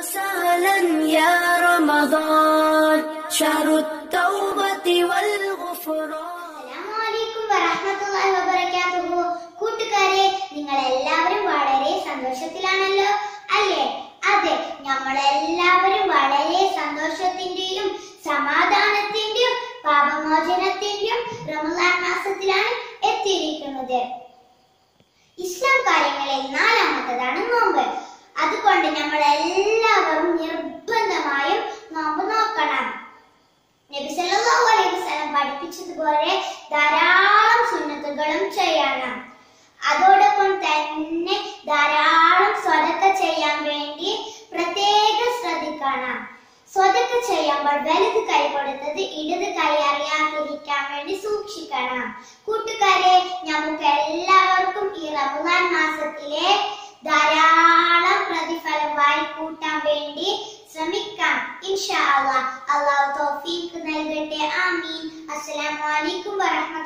وسهلا يا رمضان شهر التوبة والغفران അസ്സലാമലൈക്കും വറഹ്മത്തുള്ളാഹി വബറകാതുഹു കൂട്ടുകാരെ നിങ്ങൾ എല്ലാവരും വളരെ സന്തോഷത്തിലാണല്ലോ അല്ലേ അതെ നമ്മൾ എല്ലാവരും വളരെ സന്തോഷത്തിന്റെയും സമാധാനത്തിന്റെയും പാപമോചനത്തിന്റെയും റമദാൻ മാസത്തിലാണ് എത്തിയിരിക്കുന്നത് ഇസ്ലാം കാര്യങ്ങളിൽ നാലാമത്തതാണ് നോമ്പ് അതുകൊണ്ട് നമ്മൾ എല്ലാവരും നിർബന്ധമായും നോമ്പ് നോക്കണം നബി സല്ലല്ലാഹു അലൈഹി വസല്ലം പഠിപ്പിച്ചതുപോലെ ധാരാളം സുന്നത്തുകളും ചെയ്യണം അതോടൊപ്പം തന്നെ ധാരാളം സ്വതക്ക ചെയ്യാൻ വേണ്ടി പ്രത്യേകം ശ്രദ്ധിക്കണം സ്വതക്ക ചെയ്യുമ്പോൾ വലത് കൈ കൊടുത്തത് ഇടത് കൈ അറിയാതിരിക്കാൻ വേണ്ടി സൂക്ഷിക്കണം കൂട്ടുകാരെ നമുക്ക് എല്ലാവർക്കും ഈ റമദാൻ മാസത്തിലെ ധാരാളം പ്രതിഫലം വാരിക്കൂട്ടാൻ വേണ്ടി ശ്രമിക്കാം ഇൻഷാ അള്ളാഹ് അള്ളാഹു തൗഫീഖ് നൽകട്ടെ ആമീൻ അസ്സലാമു അലൈക്കും വറഹ്മത്തുള്ളാഹി